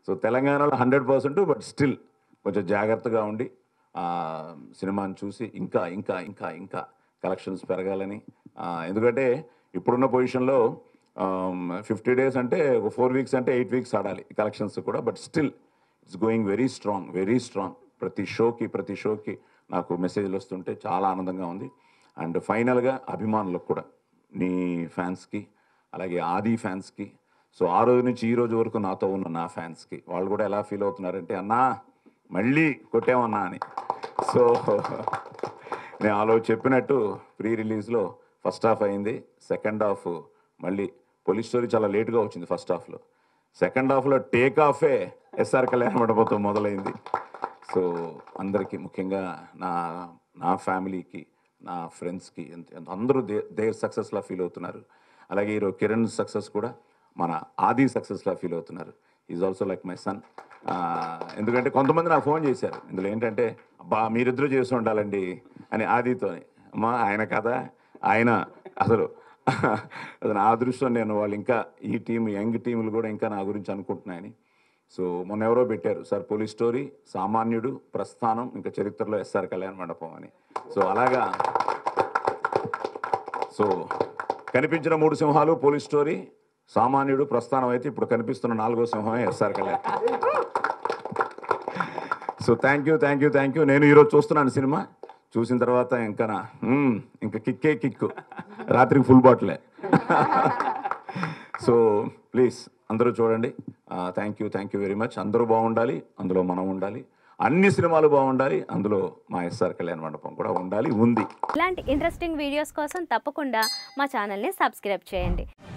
so తెలంగాణలో hundred percent but still కొంచెం జాగ్రత్తగా ఉండి ఆ, సినిమాని చూసి ఇంకా ఇంకా ఇంకా ఇంకా కలెక్షన్స్ పెరగాలని ఆ, ఎందుకంటే ఇప్పుడున్న పొజిషన్లో ఫిఫ్టీ డేస్ అంటే ఒక ఫోర్ వీక్స్ అంటే ఎయిట్ వీక్స్ ఆడాలి కలెక్షన్స్ కూడా but still it's going very strong very strong ప్రతి షోకి ప్రతి షోకి నాకు మెసేజ్లు వస్తుంటే చాలా ఆనందంగా ఉంది అండ్ ఫైనల్గా అభిమానులకు కూడా నీ ఫ్యాన్స్కి అలాగే ఆది ఫ్యాన్స్కి సో ఆ రోజు నుంచి ఈ రోజు వరకు నాతో ఉన్న నా ఫ్యాన్స్కి వాళ్ళు కూడా ఎలా ఫీల్ అవుతున్నారంటే అన్నా మళ్ళీ కొట్టామన్నా అని సో నేను ఆలో చెప్పినట్టు ప్రీ రిలీజ్లో ఫస్ట్ హాఫ్ అయింది సెకండ్ హాఫ్ మళ్ళీ పోలీస్ స్టోరీ చాలా లేట్గా వచ్చింది ఫస్ట్ హాఫ్లో సెకండ్ హాఫ్లో టేక్ ఆఫే ఎస్ఆర్ కళ్యాణ మండపంతో మొదలైంది సో అందరికీ ముఖ్యంగా నా నా ఫ్యామిలీకి నా ఫ్రెండ్స్కి ఎంత- ఎంత- అందరూ దే దేర్ సక్సెస్లా ఫీల్ అవుతున్నారు అలాగే ఈరోజు కిరణ్ సక్సెస్ కూడా మన ఆది సక్సెస్లా ఫీల్ అవుతున్నారు is also like my son ఎందుకంటే కొంతమంది నాకు ఫోన్ చేశారు ఇందులో ఏంటంటే అబ్బా మీరిద్దరూ చేసి ఉండాలండి అని ఆదితోని అమ్మా ఆయన కదా ఆయన అసలు అది నా అదృష్టం నేను వాళ్ళు ఇంకా ఈ టీం యంగ్ టీములు కూడా ఇంకా నా గురించి అనుకుంటున్నాయని సో మొన్న ఎవరో పెట్టారు సార్ పోలీస్ స్టోరీ సామాన్యుడు ప్రస్థానం ఇంకా చరిత్రలో ఎస్ఆర్ కళ్యాణ మండపం అని సో అలాగా సో కనిపించిన మూడు సింహాలు పోలీస్ స్టోరీ సామాన్యుడు ప్రస్థానం అయితే ఇప్పుడు కనిపిస్తున్న నాలుగో సింహమే SR Kalyan so thank you thank you thank you నేను ఈరోజు చూస్తున్నాను సినిమా చూసిన తర్వాత ఇంకా నా మ్మ్, ఇంకా కిక్కే కిక్కు రాత్రికి ఫుల్ బాటిలే సో ప్లీజ్ అందరూ చూడండి thank you thank you very much అందరూ బాగుండాలి అందులో మనం ఉండాలి అన్ని సినిమాలు బాగుండాలి అందులో మా ఎస్ఆర్ కళ్యాణ మండపం కూడా ఉండాలి ఉంది ఇలాంటి ఇంట్రెస్టింగ్ వీడియోస్ కోసం తప్పకుండా మా ఛానల్ని సబ్స్క్రైబ్ చేయండి